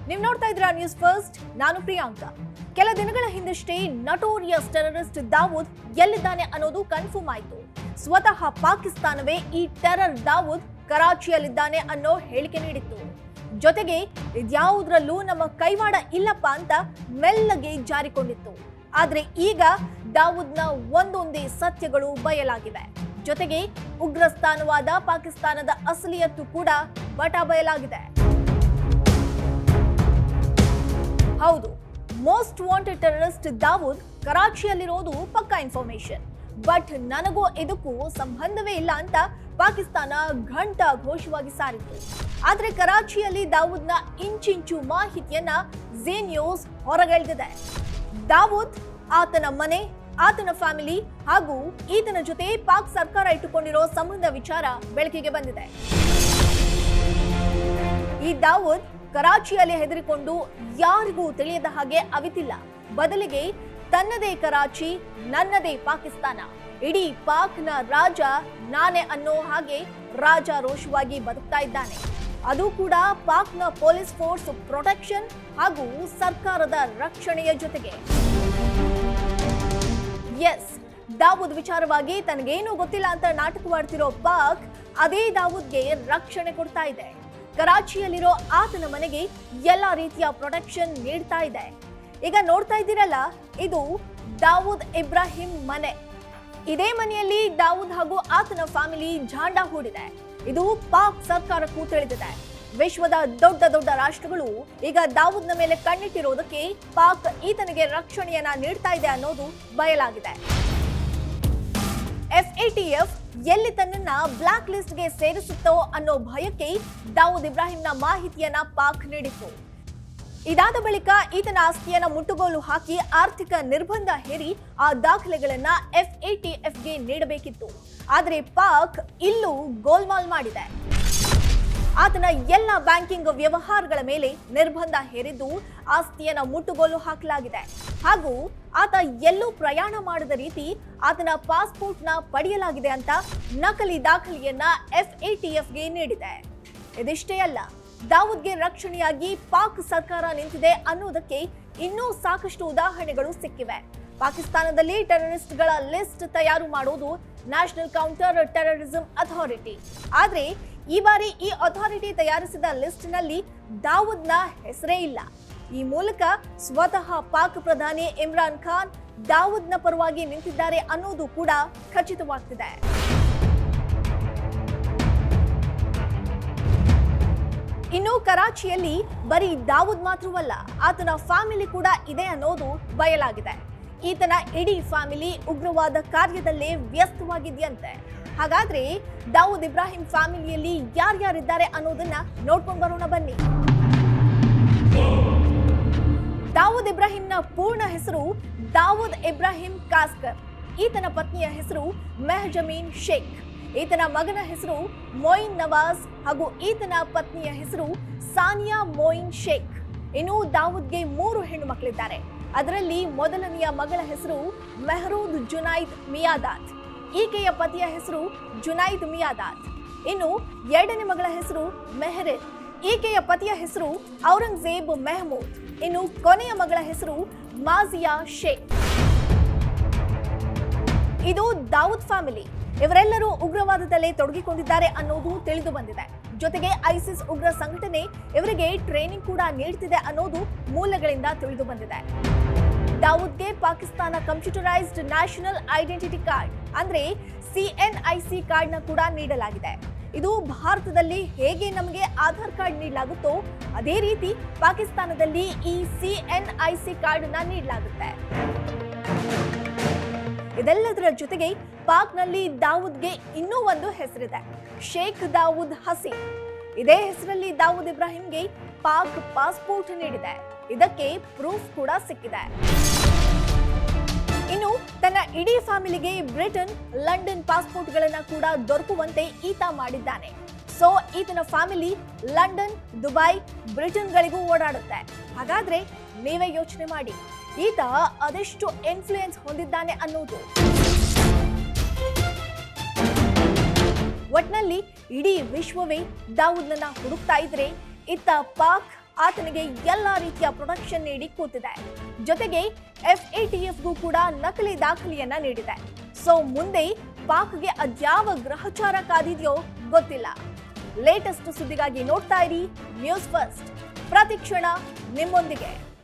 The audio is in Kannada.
ನೀವು ನೋಡ್ತಾ ಇದ್ದೀರಾ ನ್ಯೂಸ್ ಫಸ್ಟ್ ನಾನು ಪ್ರಿಯಾಂಕಾ ಕೆಲ ದಿನಗಳ ಹಿಂದಷ್ಟೇ ನಟೋರಿಯಸ್ ಟೆರರಿಸ್ಟ್ ದಾವೂದ್ ಎಲ್ಲಿದ್ದಾನೆ ಅನ್ನೋದು ಕನ್ಫರ್ಮ್ ಆಯಿತು ಸ್ವತಃ ಪಾಕಿಸ್ತಾನವೇ ಈ ಟೆರರ್ ದಾವೂದ್ ಕರಾಚಿಯಲ್ಲಿದ್ದಾನೆ ಅನ್ನೋ ಹೇಳಿಕೆ ನೀಡಿತ್ತು ಜೊತೆಗೆ ಇದ್ಯಾವುದ್ರಲ್ಲೂ ನಮ್ಮ ಕೈವಾಡ ಇಲ್ಲಪ್ಪ ಅಂತ ಮೆಲ್ಲಗೆ ಜಾರಿಕೊಂಡಿತ್ತು ಆದ್ರೆ ಈಗ ದಾವೂದ್ನ ಒಂದೊಂದೇ ಸತ್ಯಗಳು ಬಯಲಾಗಿವೆ ಜೊತೆಗೆ ಉಗ್ರಸ್ಥಾನವಾದ ಪಾಕಿಸ್ತಾನದ ಅಸಲಿಯತ್ತು ಕೂಡ ಬಟ ಬಯಲಾಗಿದೆ ಹೌದು ಮೋಸ್ಟ್ ವಾಂಟೆಡ್ ಟೆರರಿಸ್ಟ್ ದಾವೂದ್ ಕರಾಚಿಯಲ್ಲಿರೋದು ಪಕ್ಕಾ ಇನ್ಫಾರ್ಮೇಶನ್ ಬಟ್ ನನಗೂ ಇದಕ್ಕೂ ಸಂಬಂಧವೇ ಇಲ್ಲ ಅಂತ ಪಾಕಿಸ್ತಾನ ಘಂಟ ಘೋಷವಾಗಿ ಸಾರಿತ್ತು ಆದ್ರೆ ಕರಾಚಿಯಲ್ಲಿ ದಾವೂದ್ನ ಇಂಚಿಂಚು ಮಾಹಿತಿಯನ್ನ ಜಿ ನ್ಯೂಸ್ ಹೊರಗೆಳೆದಿದೆ ದಾವೂದ್ ಆತನ ಮನೆ ಆತನ ಫ್ಯಾಮಿಲಿ ಹಾಗೂ ಈತನ ಜೊತೆ ಪಾಕ್ ಸರ್ಕಾರ ಇಟ್ಟುಕೊಂಡಿರೋ ಸಂಬಂಧ ವಿಚಾರ ಬೆಳಕಿಗೆ ಬಂದಿದೆ ಈ ದಾವೂದ್ ಕರಾಚಿಯಲ್ಲಿ ಹೆದರಿಕೊಂಡು ಯಾರಿಗೂ ತಿಳಿಯದ ಹಾಗೆ ಅವಿತಿಲ್ಲ ಬದಲಿಗೆ ತನ್ನದೇ ಕರಾಚಿ ನನ್ನದೇ ಪಾಕಿಸ್ತಾನ ಇಡೀ ಪಾಕ್ನ ರಾಜ ನಾನೇ ಅನ್ನೋ ಹಾಗೆ ರಾಜಾರೋಷವಾಗಿ ಬದುಕ್ತಾ ಇದ್ದಾನೆ ಅದು ಕೂಡ ಪಾಕ್ನ ಪೊಲೀಸ್ ಫೋರ್ಸ್ ಪ್ರೊಟೆಕ್ಷನ್ ಹಾಗೂ ಸರ್ಕಾರದ ರಕ್ಷಣೆಯ ಜೊತೆಗೆ ಎಸ್ ದಾವೂದ್ ವಿಚಾರವಾಗಿ ತನಗೇನು ಗೊತ್ತಿಲ್ಲ ಅಂತ ನಾಟಕವಾಡ್ತಿರೋ ಪಾಕ್ ಅದೇ ದಾವೂದ್ಗೆ ರಕ್ಷಣೆ ಕೊಡ್ತಾ ಇದೆ ಕರಾಚಿಯಲ್ಲಿರೋ ಆತನ ಮನೆಗೆ ಎಲ್ಲ ರೀತಿಯ ಪ್ರೊಟೆಕ್ಷನ್ ನೀಡ್ತಾ ಇದೆ ಈಗ ನೋಡ್ತಾ ಇದ್ದೀರಲ್ಲ ಇದು ದಾವೂದ್ ಇಬ್ರಾಹಿಂ ಮನೆ ಇದೇ ಮನೆಯಲ್ಲಿ ದಾವೂದ್ ಹಾಗೂ ಆತನ ಫ್ಯಾಮಿಲಿ ಝಾಂಡ ಹೂಡಿದೆ ಇದು ಪಾಕ್ ಸರ್ಕಾರಕ್ಕೂ ತಿಳಿದಿದೆ ವಿಶ್ವದ ದೊಡ್ಡ ದೊಡ್ಡ ರಾಷ್ಟ್ರಗಳು ಈಗ ದಾವೂದ್ನ ಮೇಲೆ ಕಣ್ಣಿಟ್ಟಿರೋದಕ್ಕೆ ಪಾಕ್ ಈತನಿಗೆ ರಕ್ಷಣೆಯನ್ನ ನೀಡ್ತಾ ಇದೆ ಅನ್ನೋದು ಬಯಲಾಗಿದೆ ಎಫ್ಎಟಿಎಫ್ ಎಲ್ಲಿ ತನ್ನನ್ನ ಬ್ಲಾಕ್ ಲಿಸ್ಟ್ಗೆ ಸೇರಿಸುತ್ತೋ ಅನ್ನೋ ಭಯಕ್ಕೆ ದಾವೂದ್ ಇಬ್ರಾಹಿಂನ ಮಾಹಿತಿಯನ್ನ ಪಾಕ್ ನೀಡಿತ್ತು ಇದಾದ ಬಳಿಕ ಈತನ ಆಸ್ತಿಯನ್ನ ಮುಟ್ಟುಗೋಲು ಹಾಕಿ ಆರ್ಥಿಕ ನಿರ್ಬಂಧ ಹೇರಿ ಆ ದಾಖಲೆಗಳನ್ನ ಎಫ್ಎಟಿಎಫ್ಗೆ ನೀಡಬೇಕಿತ್ತು ಆದರೆ ಪಾಕ್ ಇಲ್ಲೂ ಗೋಲ್ಮಾಲ್ ಮಾಡಿದೆ ಆತನ ಎಲ್ಲ ಬ್ಯಾಂಕಿಂಗ್ ವ್ಯವಹಾರಗಳ ಮೇಲೆ ನಿರ್ಬಂಧ ಹೇರಿದ್ದು ಆಸ್ತಿಯನ್ನ ಮುಟ್ಟುಗೋಲು ಹಾಕಲಾಗಿದೆ ಹಾಗೂ ಆತ ಎಲ್ಲೂ ಪ್ರಯಾಣ ಮಾಡದ ರೀತಿ ಆತನ ಪಾಸ್ಪೋರ್ಟ್ನ ಪಡೆಯಲಾಗಿದೆ ಅಂತ ನಕಲಿ ದಾಖಲೆಯನ್ನ ಎಫ್ಎಟಿಎಫ್ಗೆ ನೀಡಿದೆ ಇದಿಷ್ಟೇ ಅಲ್ಲ ದಾವೂದ್ಗೆ ರಕ್ಷಣೆಯಾಗಿ ಪಾಕ್ ಸರ್ಕಾರ ನಿಂತಿದೆ ಅನ್ನೋದಕ್ಕೆ ಇನ್ನೂ ಸಾಕಷ್ಟು ಉದಾಹರಣೆಗಳು ಸಿಕ್ಕಿವೆ ಪಾಕಿಸ್ತಾನದಲ್ಲಿ ಟೆರರಿಸ್ಟ್ಗಳ ಲಿಸ್ಟ್ ತಯಾರು ಮಾಡೋದು ನ್ಯಾಷನಲ್ ಕೌಂಟರ್ ಟೆರರಿಸಂ ಅಥಾರಿಟಿ ಆದ್ರೆ ಈ ಬಾರಿ ಈ ಅಥಾರಿಟಿ ತಯಾರಿಸಿದ ಲಿಸ್ಟ್ನಲ್ಲಿ ದಾವೂದ್ನ ಹೆಸರೇ ಇಲ್ಲ ಈ ಮೂಲಕ ಸ್ವತಃ ಪಾಕ್ ಪ್ರಧಾನಿ ಇಮ್ರಾನ್ ಖಾನ್ ದಾವೂದ್ನ ಪರವಾಗಿ ನಿಂತಿದ್ದಾರೆ ಅನ್ನೋದು ಕೂಡ ಖಚಿತವಾಗ್ತಿದೆ ಇನ್ನು ಕರಾಚಿಯಲ್ಲಿ ಬರೀ ದಾವೂದ್ ಮಾತ್ರವಲ್ಲ ಆತನ ಫ್ಯಾಮಿಲಿ ಕೂಡ ಇದೆ ಅನ್ನೋದು ಬಯಲಾಗಿದೆ ಈತನ ಇಡೀ ಫ್ಯಾಮಿಲಿ ಉಗ್ರವಾದ ಕಾರ್ಯದಲ್ಲೇ ವ್ಯಸ್ತವಾಗಿದೆಯಂತೆ ಹಾಗಾದ್ರೆ ದಾವೂದ್ ಇಬ್ರಾಹಿಂ ಫ್ಯಾಮಿಲಿಯಲ್ಲಿ ಯಾರ್ಯಾರಿದ್ದಾರೆ ಅನ್ನೋದನ್ನ ನೋಡ್ಕೊಂಡು ಬರೋಣ ಬನ್ನಿ ದಾವೂದ್ ಇಬ್ರಾಹಿಂನ ಪೂರ್ಣ ಹೆಸರು ದಾವೂದ್ ಇಬ್ರಾಹಿಂ ಕಾಸ್ಕರ್ ಈತನ ಪತ್ನಿಯ ಹೆಸರು ಮೆಹಜಮೀನ್ ಶೇಖ್ ಈತನ ಮಗನ ಹೆಸರು ಮೊಯಿನ್ ನವಾಜ್ ಹಾಗೂ ಈತನ ಪತ್ನಿಯ ಹೆಸರು ಸಾನಿಯಾ ಮೊಯಿನ್ ಶೇಖ್ ಇನ್ನು ದಾವೂದ್ಗೆ ಮೂರು ಹೆಣ್ಣು ಮಕ್ಕಳಿದ್ದಾರೆ ಅದರಲ್ಲಿ ಮೊದಲನೆಯ ಮಗಳ ಹೆಸರು ಮೆಹರೂದ್ ಜುನೈದ್ ಮಿಯಾದಾತ್ ಈಕೆಯ ಪತಿಯ ಹೆಸರು ಜುನೈದ್ ಮಿಯಾದಾತ್ ಇನ್ನು ಎರಡನೇ ಮಗಳ ಹೆಸರು ಮೆಹರಿನ್ ಈಕೆಯ ಪತಿಯ ಹೆಸರು ಔರಂಗಜೇಬ್ ಮೆಹಮೂದ್ ಇನ್ನು ಕೊನೆಯ ಮಗಳ ಹೆಸರು ಮಾಜಿಯಾ ಶೇಖ್ ಇದು ದಾವೂದ್ ಫ್ಯಾಮಿಲಿ ಇವರೆಲ್ಲರೂ ಉಗ್ರವಾದದಲ್ಲೇ ತೊಡಗಿಕೊಂಡಿದ್ದಾರೆ ಅನ್ನೋದು ತಿಳಿದು ಬಂದಿದೆ ಜೊತೆಗೆ ಐಸಿಸ್ ಉಗ್ರ ಸಂಘಟನೆ ಇವರಿಗೆ ಟ್ರೈನಿಂಗ್ ಕೂಡ ನೀಡ್ತಿದೆ ಅನ್ನೋದು ಮೂಲಗಳಿಂದ ತಿಳಿದು ಬಂದಿದೆ ದಾವೂದ್ಗೆ Pakistan computerised national identity card ಅಂದ್ರೆ ಸಿಎನ್ಐಸಿ ಕಾರ್ಡ್ನ ಕೂಡ ನೀಡಲಾಗಿದೆ ಇದು ಭಾರತದಲ್ಲಿ ಹೇಗೆ ನಮಗೆ ಆಧಾರ್ ಕಾರ್ಡ್ ನೀಡಲಾಗುತ್ತೋ ಅದೇ ರೀತಿ ಪಾಕಿಸ್ತಾನದಲ್ಲಿ ಈ ಸಿಎನ್ಐಸಿ ಕಾರ್ಡ್ ನ ನೀಡಲಾಗುತ್ತೆ ಇದೆಲ್ಲದರ ಜೊತೆಗೆ ಪಾಕ್ನಲ್ಲಿ ದಾವೂದ್ಗೆ ಇನ್ನೂ ಒಂದು ಹೆಸರಿದೆ ಶೇಖ್ ದಾವೂದ್ ಹಸೀನ್ ಇದೇ ಹೆಸರಲ್ಲಿ ದಾವೂದ್ ಇಬ್ರಾಹಿಂಗೆ ಪಾಕ್ ಪಾಸ್ಪೋರ್ಟ್ ನೀಡಿದೆ ಇದಕ್ಕೆ ಪ್ರೂಫ್ ಕೂಡ ಸಿಕ್ಕಿದೆ ಇನ್ನು ತನ್ನ ಇಡೀ ಫ್ಯಾಮಿಲಿಗೆ ಬ್ರಿಟನ್ ಲಂಡನ್ ಪಾಸ್ಪೋರ್ಟ್ಗಳನ್ನ ಕೂಡ ದೊರಕುವಂತೆ ಈತ ಮಾಡಿದ್ದಾನೆ ಸೊ ಈತನ ಫ್ಯಾಮಿಲಿ ಲಂಡನ್ ದುಬೈ ಬ್ರಿಟನ್ಗಳಿಗೂ ಓಡಾಡುತ್ತೆ ಹಾಗಾದ್ರೆ ನೀವೇ ಯೋಚನೆ ಮಾಡಿ ಈತ ಅದೆಷ್ಟು ಇನ್ಫ್ಲೂಯೆನ್ಸ್ ಹೊಂದಿದ್ದಾನೆ ಅನ್ನೋದು ಒಟ್ನಲ್ಲಿ ಇಡೀ ವಿಶ್ವವೇ ದಾವೂದ್ನನ್ನ ಹುಡುಕ್ತಾ ಇದ್ರೆ ಇತ್ತ ಪಾಕ್ ಆತನಿಗೆ ಎಲ್ಲಾ ರೀತಿಯ ಪ್ರೊಟೆಕ್ಷನ್ ನೀಡಿ ಕೂತಿದೆ ಜೊತೆಗೆ ಎಫ್ಎಟಿಎಫ್ಗೂ ಕೂಡ ನಕಲಿ ದಾಖಲೆಯನ್ನ ನೀಡಿದೆ ಸೊ ಮುಂದೆ ಪಾಕ್ಗೆ ಅದ್ಯಾವ ಗ್ರಹಚಾರ ಕಾದಿದೆಯೋ ಗೊತ್ತಿಲ್ಲ ಲೇಟೆಸ್ಟ್ ಸುದ್ದಿಗಾಗಿ ನೋಡ್ತಾ ಇರಿ ನ್ಯೂಸ್ ಫಸ್ಟ್ ಪ್ರತಿಕ್ಷಣ ನಿಮ್ಮೊಂದಿಗೆ